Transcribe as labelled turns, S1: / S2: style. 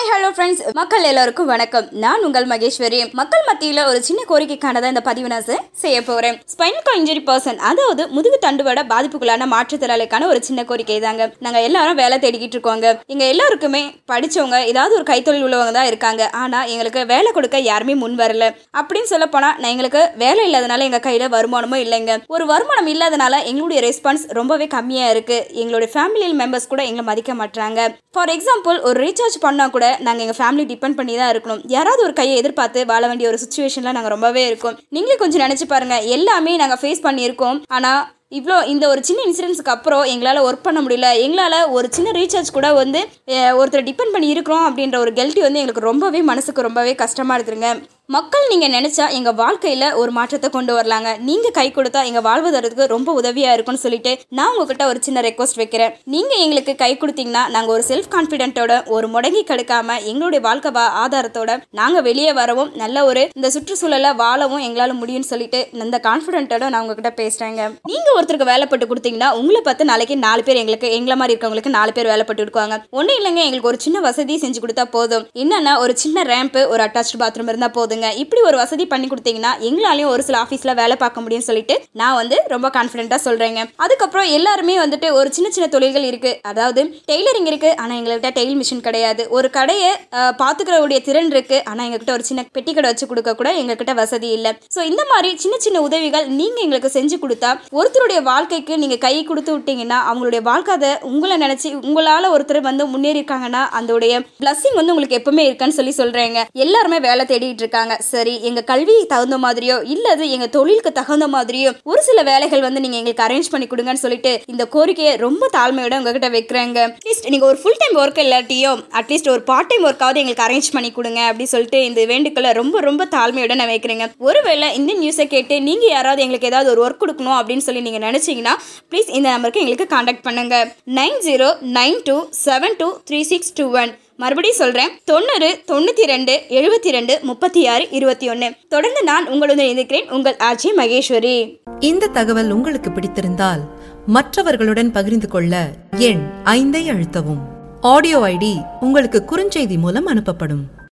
S1: hi hello friends மக்கள் எல்லாருக்கும் வணக்கம் நான் உங்கள் மகேஸ்வரி மக்கள் மத்தியில் ஒரு சின்ன கோரிக்கைக்கான தான் இந்த பதிவு நான் செ- செய்ய போகிறேன் ஸ்பைனல் இன்ஜுரி பர்சன் அதாவது முதுகு தண்டுவட பாதிப்புக்குள்ளான மாற்றுத்திறனாளிக்கான ஒரு சின்ன கோரிக்கை தாங்க நாங்கள் எல்லாரும் வேலை தேடிக்கிட்டு இருக்கோங்க எங்கள் எல்லாருக்குமே படித்தவங்க ஏதாவது ஒரு கைத்தொழில் உள்ளவங்க தான் இருக்காங்க ஆனால் எங்களுக்கு வேலை கொடுக்க யாருமே முன் வரல அப்படின்னு சொல்ல போனால் நான் எங்களுக்கு வேலை இல்லாதனால எங்கள் கையில் வருமானமும் இல்லைங்க ஒரு வருமானம் இல்லாதனால எங்களுடைய ரெஸ்பான்ஸ் ரொம்பவே கம்மியாக இருக்குது எங்களுடைய ஃபேமிலி மெம்பர்ஸ் கூட எங்களை மதிக்க மாட்டாங்க ஃபார் எக்ஸாம்பிள் ஒரு ரீசார்ஜ் பண்ணால் கூட நாங்கள் எங்கள் ஃபேமிலி டிபெண்ட் பண்ணி தான் இருக்கணும் யாராவது ஒரு கையை எதிர்பார்த்து வாழ வேண்டிய ஒரு சுச்சுவேஷனில் நாங்கள் ரொம்பவே இருக்கோம் நீங்களே கொஞ்சம் நினச்சி பாருங்கள் எல்லாமே நாங்கள் ஃபேஸ் பண்ணியிருக்கோம் ஆனால் இவ்வளோ இந்த ஒரு சின்ன இன்சிடென்ட்ஸ்க்கு அப்புறம் எங்களால் ஒர்க் பண்ண முடியல எங்களால் ஒரு சின்ன ரீசார்ஜ் கூட வந்து அஹ், ஒருத்தர் டிபெண்ட் பண்ணி இருக்கிறோம் அப்படின்ற ஒரு கெல்ட்டி வந்து எங்களுக்கு ரொம்பவே மனசுக்கு ரொம்பவே கஷ்டமாக இருக்குதுங்க மக்கள் நீங்கள் நினச்சா எங்கள் வாழ்க்கையில் ஒரு மாற்றத்தை கொண்டு வரலாங்க நீங்கள் கை கொடுத்தா எங்கள் வாழ்வதற்கு ரொம்ப உதவியாக இருக்கும்னு சொல்லிட்டு நான் உங்ககிட்ட ஒரு சின்ன ரெக்வஸ்ட் வைக்கிறேன் நீங்கள் எங்களுக்கு கை கொடுத்தீங்கன்னா நாங்கள் ஒரு செல்ஃப் கான்ஃபிடென்ட்டோட ஒரு முடங்கி கெடுக்காம எங்களுடைய வாழ்க்கை வா ஆதாரத்தோட நாங்கள் வெளியே வரவும் நல்ல ஒரு இந்த சுற்றுச்சூழலை வாழவும் எங்களால் முடியும்னு சொல்லிட்டு இந்த கான்ஃபிடென்ட்டோட நான் உங்ககிட்ட பேசுகிறேங்க நீங்கள் ஒருத்தருக்கு வேலைப்பட்டு கொடுத்தீங்கன்னா உங்களை பார்த்து நாளைக்கு நாலு பேர் எங்களுக்கு எங்களை மாதிரி இருக்கவங்களுக்கு நாலு பேர் வேலைப்பட்டு கொடுக்குவாங்க ஒன்றும் இல்லைங்க எங்களுக்கு ஒரு சின்ன வசதி செஞ்சு கொடுத்தா போதும் என்னன்னா ஒரு சின்ன ரேம்ப்பு ஒரு அட்டாச் பாத்ரூம் இருந்தால் போதுங்க இப்படி ஒரு வசதி பண்ணி கொடுத்தீங்கன்னா எங்களாலையும் ஒரு சில ஆஃபீஸில் வேலை பார்க்க முடியும்னு சொல்லிட்டு நான் வந்து ரொம்ப கான்ஃபிடென்ட்டாக சொல்கிறேங்க அதுக்கப்புறம் எல்லாருமே வந்துட்டு ஒரு சின்ன சின்ன தொழில்கள் இருக்குது அதாவது டெய்லரிங் இருக்குது ஆனால் எங்கள்கிட்ட டெய்ல் மிஷின் கிடையாது ஒரு கடையை அஹ், பார்த்துக்கிறவுடைய திறன் இருக்குது ஆனால் எங்ககிட்ட ஒரு சின்ன பெட்டி கடை வச்சு கொடுக்க கூட எங்ககிட்ட வசதி இல்லை ஸோ இந்த மாதிரி சின்ன சின்ன உதவிகள் நீங்கள் எங்களுக்கு செஞ்சு கொடுத்தா ஒருத்தருடைய வாழ்க்கைக்கு நீங்கள் கை கொடுத்து விட்டீங்கன்னா அவங்களுடைய வாழ்க்கை அதை உங்களை நினச்சி உங்களால் ஒருத்தர் வந்து முன்னேறியிருக்காங்கன்னா அதோடைய blessing வந்து உங்களுக்கு எப்பவுமே இருக்குன்னு சொல்லி சொல்கிறேங்க எல்லாருமே வேலை தேடிட்டு இருக்காங்க சரி எங்கள் கல்விக்கு தகுந்த மாதிரியோ இல்லது எங்கள் தொழிலுக்கு தகுந்த மாதிரியோ ஒரு சில வேலைகள் வந்து நீங்கள் எங்களுக்கு அரேஞ்ச் பண்ணி கொடுங்கன்னு சொல்லிட்டு இந்த கோரிக்கையை ரொம்ப தாழ்மையோட உங்ககிட்ட வைக்கிறேங்க அட்லீஸ்ட் நீங்கள் ஒரு ஃபுல் டைம் ஒர்க் இல்லாட்டியோ அட்லீஸ்ட் ஒரு பார்ட் டைம் ஒர்க்காவது எங்களுக்கு அரேஞ்ச் பண்ணி கொடுங்க அப்படி சொல்லிட்டு இந்த வேண்டுக்களை ரொம்ப ரொம்ப தாழ்மையோட நான் வைக்கிறேங்க ஒருவேளை இந்த நியூஸை கேட்டு நீங்கள் யாராவது எங்களுக்கு ஏதாவது ஒரு ஒர்க் கொடுக்கணும் அப்படின்னு சொல்லி நீங்கள் நினச்சிங்கன்னா ப்ளீஸ் இந்த நம்பருக்கு எங்களுக்கு காண்டாக்ட் பண்ணுங்க nine zero nine two seven two three six two one மறுபடியும் சொல்கிறேன் தொண்ணூறு தொண்ணூற்றி ரெண்டு எழுபத்தி ரெண்டு முப்பத்தி ஆறு இருபத்தி ஒன்று தொடர்ந்து நான் உங்களுடன் இருக்கிறேன் உங்கள் ஆட்சி மகேஸ்வரி
S2: இந்த தகவல் உங்களுக்கு பிடித்திருந்தால் மற்றவர்களுடன் பகிர்ந்து கொள்ள எண் ஐந்தை அழுத்தவும் ஆடியோ ஐடி உங்களுக்கு குறுஞ்செய்தி மூலம் அனுப்பப்படும்